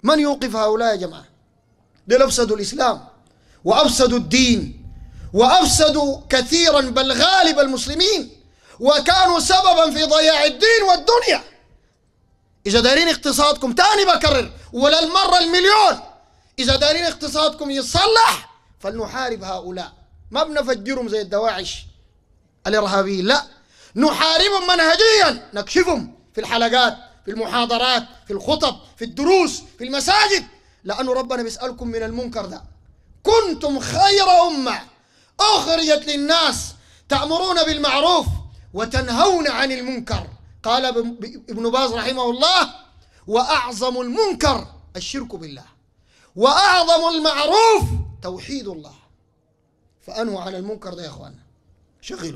من يوقف هؤلاء يا جماعة دول أفسدوا الإسلام وأفسدوا الدين وأفسدوا كثيرا بل غالب المسلمين وكانوا سببا في ضياع الدين والدنيا إذا دارين اقتصادكم تاني بكرر ولا المرة المليون إذا دارين اقتصادكم يتصلح فلنحارب هؤلاء ما بنفجرهم زي الدواعش الإرهابيين لا نحاربهم منهجيا نكشفهم في الحلقات في المحاضرات في الخطب في الدروس في المساجد لأنه ربنا بيسألكم من المنكر ده كنتم خير أمة أخرجت للناس تأمرون بالمعروف وتنهون عن المنكر قال ابن باز رحمه الله وأعظم المنكر الشرك بالله وأعظم المعروف توحيد الله فأنهوا عن المنكر ده يا أخوانا شغلوا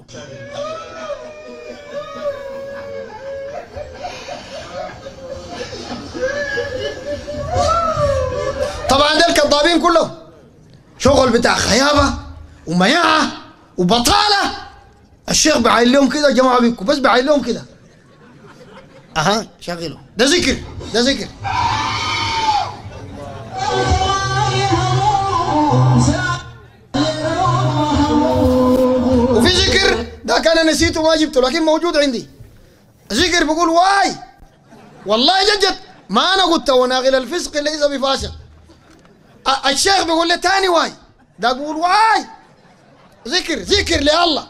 طبعا ده الكذابين كلهم شغل بتاع خيابه ومياعه وبطاله الشيخ بعين لهم كده جماعه بيكم بس بعين لهم كده اها شغلوا ده ذكر ده ذكر وفي ذكر ده كان نسيته ما جبته لكن موجود عندي ذكر بيقول واي والله جد ما انا قلت وناغل الفسق ليس بفاسق الشيخ بيقول لي تاني واي ده بيقول واي ذكر ذكر لله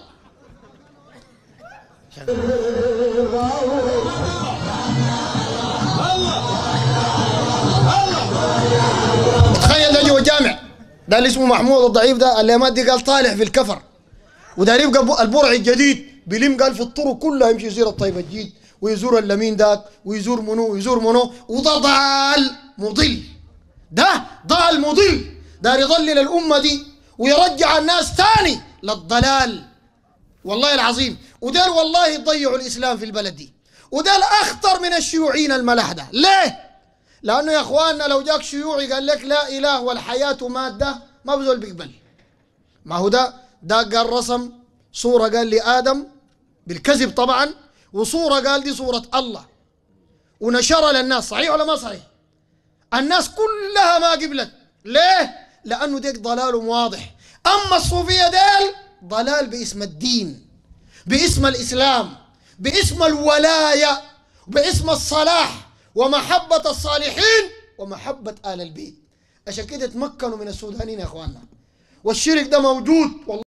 تخيل ده جوا جامع ده اللي اسمه محمود الضعيف ده اللي ما دي قال طالع في الكفر وده يبقى البرع الجديد بيلم قال في الطرق كلها يمشي يزور الطيب الجديد ويزور اللمين ذاك ويزور منو ويزور منو وده ضال مضل ده ضال مضل دار يضلل الأمة دي ويرجع الناس تاني للضلال والله العظيم ودار والله يضيعوا الإسلام في البلد دي وده الأخطر من الشيوعيين الملاح ده ليه؟ لأنه يا إخواننا لو جاك شيوعي قال لك لا إله والحياة مادة ما بزول بيقبل ما هو ده ده قال رسم صورة قال لآدم بالكذب طبعا وصورة قال دي صورة الله ونشرها للناس صحيح ولا ما صحيح الناس كلها ما قبلت ليه لأنه ديك ضلال واضح أما الصوفية ديل ضلال باسم الدين باسم الإسلام باسم الولاية باسم الصلاح ومحبة الصالحين ومحبة آل البيت عشان كده تمكنوا من السودانيين يا اخواننا والشرك ده موجود والله